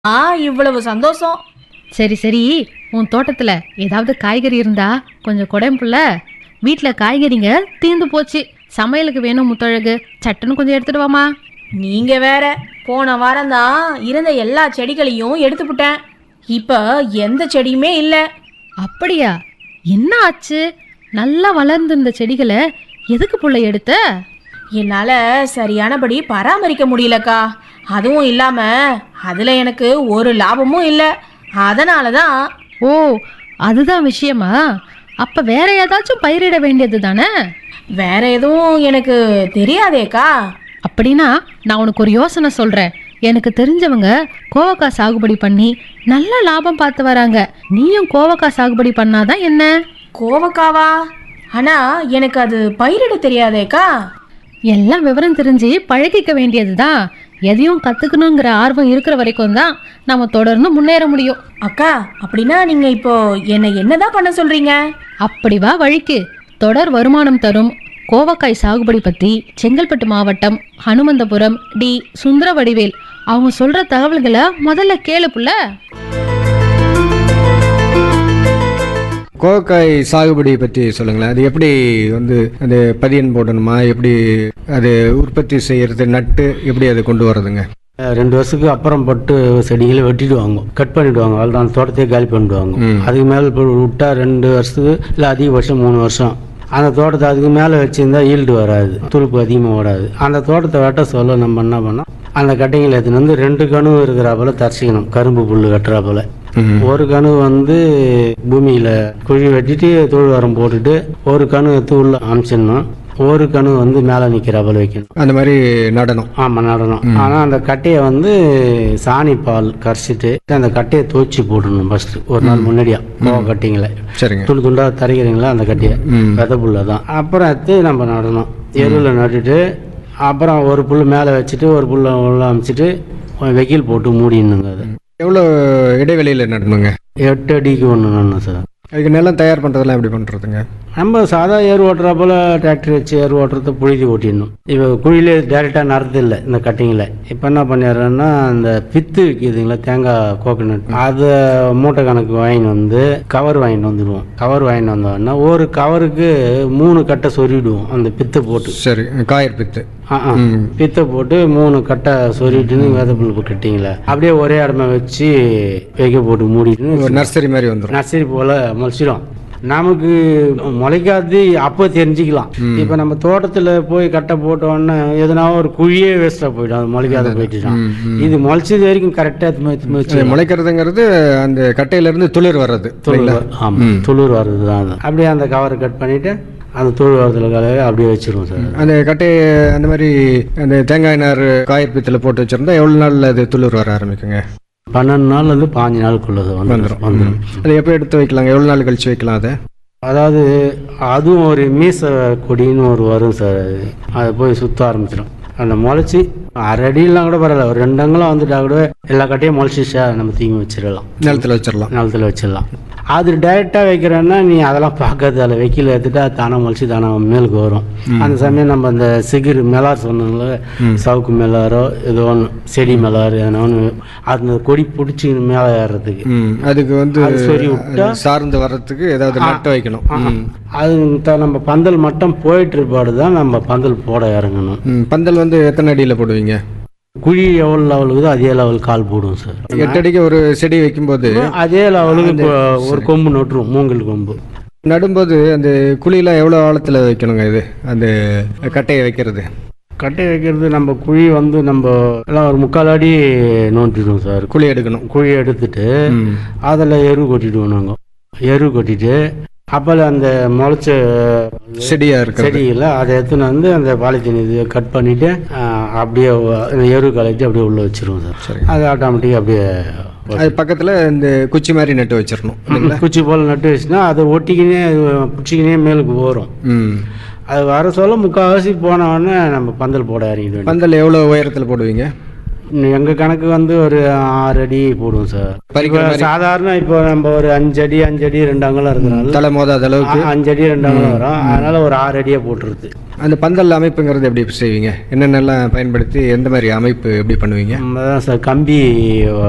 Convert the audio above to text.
ஆ இவ்வளவு சந்தோஷம் சரி சரி உன் தோட்டத்துல ஏதாவது காய்கறி இருந்தா கொஞ்சம் குடைம்புல வீட்டில் காய்கறிங்க தீர்ந்து போச்சு சமையலுக்கு வேணும் முத்தழகு சட்டுன்னு கொஞ்சம் எடுத்துட்டு வாமா நீங்க வேற போன வாரம் தான் இருந்த எல்லா செடிகளையும் எடுத்துப்புட்டேன் இப்ப எந்த செடியுமே இல்ல அப்படியா என்ன ஆச்சு நல்லா வளர்ந்திருந்த செடிகளை எதுக்கு புள்ள எடுத்த என்னால சரியானபடி பராமரிக்க முடியலக்கா அதுவும் இல்லாம அதுல எனக்கு ஒரு லாபமும் இல்ல அதனால தான் ஓ அதுதான் விஷயமா அப்ப வேற ஏதாச்சும் பயிரிட வேண்டியது தானே வேற எதுவும் எனக்கு தெரியாதேக்கா அப்படின்னா நான் உனக்கு ஒரு யோசனை சொல்றேன் எனக்கு தெரிஞ்சவங்க கோவக்காய் சாகுபடி பண்ணி நல்ல லாபம் பார்த்து வராங்க நீயும் கோவக்காய் சாகுபடி பண்ணாதான் என்ன கோவக்காவா ஆனா எனக்கு அது பயிரிட தெரியாதேக்கா எல்லாம் விவரம் தெரிஞ்சு பழகிக்க வேண்டியதுதான் எதையும் கத்துக்கணுங்கிற ஆர்வம் இருக்கிற வரைக்கும் தான் நம்ம தொடர்ந்து முன்னேற முடியும் அக்கா அப்படின்னா நீங்க இப்போ என்ன என்னதான் பண்ண சொல்றீங்க அப்படி வா வழிக்கு தொடர் வருமானம் தரும் கோவக்காய் சாகுபடி பத்தி செங்கல்பட்டு மாவட்டம் ஹனுமந்தபுரம் டி சுந்தரவடிவேல் அவங்க சொல்ற தகவல்களை முதல்ல கேளு புள்ள கோவக்காய் சாகுபடி பற்றி சொல்லுங்களேன் அது எப்படி வந்து அது பதியன் போடணுமா எப்படி அது உற்பத்தி செய்யறது நட்டு எப்படி அதை கொண்டு வர்றதுங்க ரெண்டு வருஷத்துக்கு அப்புறம் பட்டு செடிகளை வெட்டிடுவாங்க கட் பண்ணிடுவாங்க அவ்வளோதான் அந்த தோட்டத்தையே காலி பண்ணிடுவாங்க ம். அதுக்கு மேலே இப்போ விட்டா ரெண்டு வருஷத்துக்கு இல்லை அதிகபட்சம் மூணு வருஷம் அந்த தோட்டத்தை அதுக்கு மேலே வச்சிருந்தா ஈல்டு வராது துருப்பு அதிகமாக ஓடாது அந்த தோட்டத்தை வெட்ட சொல்ல நம்ம என்ன பண்ணோம் அந்த கட்டைங்களை எடுத்துன்னு வந்து ரெண்டு கணு இருக்கிறாப்புல தரிசிக்கணும் கரும்பு புல் கட்டுறாப்புல ம். ஒரு கணு வந்து பூமியில குழி வெட்டிட்டு தொழு உரம் போட்டுட்டு ஒரு கணு எடுத்து உள்ள அமைச்சிடணும் ஒரு கணு வந்து மேலே நிற்கிறாப்புல வைக்கணும் அந்த மாதிரி நடனம் ஆமாம் நடனம் ஆனால் அந்த கட்டையை வந்து சாணி பால் கரைச்சிட்டு அந்த கட்டையை துவச்சி போடணும் ஃபர்ஸ்ட் ஒரு நாள் முன்னாடியா கோவ கட்டிங்களே சரிங்க துண்டு துண்டா தரைக்கிறீங்களா அந்த கட்டையை ம். வித புல்ல தான் அப்புறம் எடுத்து நம்ம நடணும் எருவில் நட்டுட்டு அப்புறம் ஒரு புல் மேலே வச்சுட்டு ஒரு புல்லை உள்ள அமைச்சிட்டு வெயில் போட்டு மூடிடணுங்க அது எவ்வளோ இடைவெளியில் நடணுங்க எட்டு அடிக்கு ஒன்று நடணும் சார் அதுக்கு நிலம் தயார் பண்ணுறதெல்லாம் எப்படி பண்ணுறதுங்க நம்ம சாதா ஏர் ஓட்டுறா போல டிராக்டர் வச்சு ஏர் ஓட்டுறத புழுதி ஓட்டிடணும் இப்போ குழியிலே டேரெக்டாக நடறது இல்லை இந்த கட்டிங்கில் இப்போ என்ன பண்ணிடுறேன்னா அந்த பித்து இருக்குதுங்களா தேங்காய் கோகனட் அதை மூட்டை கணக்கு வாங்கிட்டு வந்து கவர் வாங்கிட்டு வந்துடுவோம் கவர் வாங்கிட்டு வந்தோடனே ஒரு கவருக்கு மூணு கட்டை சொருவிடுவோம் அந்த பித்தை போட்டு சரி காயர் பித்து ஆ, ஆ. ம். பித்தை போட்டு மூணு கட்டை சொருவிட்டுன்னு விதை புல் கட்டிங்களே அப்படியே ஒரே இடமா வச்சு வைக்க போட்டு மூடிட்டு ஒரு நர்சரி மாதிரி வந்துடும் நர்சரி போல முளைச்சிடும் நமக்கு முளைக்காது அப்போ தெரிஞ்சுக்கலாம் இப்போ நம்ம தோட்டத்தில் போய் கட்டை போட்ட உடனே எதனா ஒரு குழியே வேஸ்ட்டாக போயிடும் அது முளைக்காத போயிட்டுதான் இது முளைச்சது வரைக்கும் கரெக்டாக முளைக்கிறதுங்கிறது அந்த கட்டையிலேருந்து துளிர் வர்றது இல்லைங்களா ஆமாம் துளிர் வர்றது தான் அது அப்படியே அந்த கவரை கட் பண்ணிட்டு அந்த துளிர் வரதுல கலவை அப்படியே வச்சிருவோம் சார் அந்த கட்டையை அந்த மாதிரி அந்த தேங்காய் நார் காயர் பித்தில் போட்டு வச்சிருந்தா எவ்வளோ நாளில் அது துளிர் வர ஆரம்பிக்குங்க பன்னெண்டு நாள் வந்து பாஞ்சு நாளுக்குள்ளது வந்துடும் வந்துடும் வந்துடும் அதை எப்போ எடுத்து வைக்கலாங்க எவ்வளோ நாள் கழிச்சு வைக்கலாம் அதை அதாவது அதுவும் ஒரு மீச கொடின்னு ஒரு வரும் சார் அது அதை போய் சுத்த ஆரம்பிச்சிடும் அந்த முளைச்சி அரை அடியெல்லாம் கூட பரவாயில்ல ஒரு ரெண்டு அங்கெல்லாம் வந்துட்டா கூட எல்லா கட்டையும் முளைச்சிச்சா நம்ம தீங்கி வச்சிடலாம் நிலத்தில் வச்சிடலாம் நிலத்துல வச்சிடலாம் அது டைரெக்டாக வைக்கிறேன்னா நீ அதெல்லாம் பார்க்காது அதில் வைக்கல எடுத்துட்டா தானே முளைச்சி தானே மேலுக்கு வரும் அந்த சமயம் நம்ம அந்த சிகிர் மெலார் சொன்னோம்ல சவுக்கு மெலாரோ ஏதோ ஒன்று செடி மெலார் எதனா ஒன்று அந்த கொடி பிடிச்சி மேலே ஏறுறதுக்கு ம் அதுக்கு வந்து அது சொறி விட்டா அது சார்ந்து வர்றதுக்கு ஏதாவது நட்டு வைக்கணும் ம். அது த- நம்ம பந்தல் மட்டும் போயிட்டு இருப்பாடு தான் நம்ம பந்தல் போட இறங்கணும் ம் பந்தல் வந்து எத்தனை அடியில் போடுவீங்க குழி எவ்வளோ லெவலுக்குதோ அதே லெவல் கால் போடுவோம் சார் எட்டு அடிக்கு ஒரு செடி வைக்கும்போது அதே லெவலுக்கு இப்போ ஒரு கொம்பு நட்டுரும் மூங்கல் கொம்பு நடும்போது அந்த குழியெல்லாம் எவ்வளோ ஆழத்தில் வைக்கணுங்க இது அந்த கட்டையை வைக்கிறது கட்டை வைக்கிறது நம்ம குழி வந்து நம்ம எல்லாம் ஒரு முக்கால் அடி நோண்டிடுவோம் சார் குழி எடுக்கணும் குழி எடுத்துட்டு ம். அதில் எரு கொட்டிடுவோம் நாங்கள் எரு கொட்டிட்டு அப்போல அந்த முளைச்ச செடியா இருக்கிறது செடியில் அதை எடுத்துன்னு வந்து அந்த பாலித்தீன் இது கட் பண்ணிட்டு ஆ, அப்படியே வ- அந்த எரு கலட்டி அப்படியே உள்ள வச்சிருவோம் சார் சரி. அது ஆட்டோமேட்டிக்காக அப்படியே அது பக்கத்தில் இந்த குச்சி மாதிரி நட்டு வச்சிடணும் இல்லைங்களா குச்சி போல் நட்டு வச்சுன்னா அதை ஒட்டிக்கினே அது பிடிச்சிக்கினே மேலுக்கு வரும் ம் அது வர சொல்ல முக்கால்வாசி போன உடனே நம்ம பந்தல் போட இறங்கிட வேண்டியது பந்தல் எவ்வளோ உயரத்தில் போடுவீங்க எங்கள் கணக்கு வந்து ஒரு ஆறு அடி போடுவோம் சார் பறிக்கிற இப்போ சாதாரண இப்போ நம்ம ஒரு அஞ்சு அடி அஞ்சு அடி ரெண்டு அங்கலம் இருக்கிறனால தலை மோதாத அளவுக்கு ஆ, அஞ்சு அடி ரெண்டு அங்கலம் வரும் அதனால ஒரு ஆறு அடியாக போட்டுருது அந்த பந்தல் அமைப்புங்கிறது எப்படி செய்வீங்க என்னென்னலாம் பயன்படுத்தி எந்த மாதிரி அமைப்பு எப்படி பண்ணுவீங்க நம்ம தான் சார் கம்பி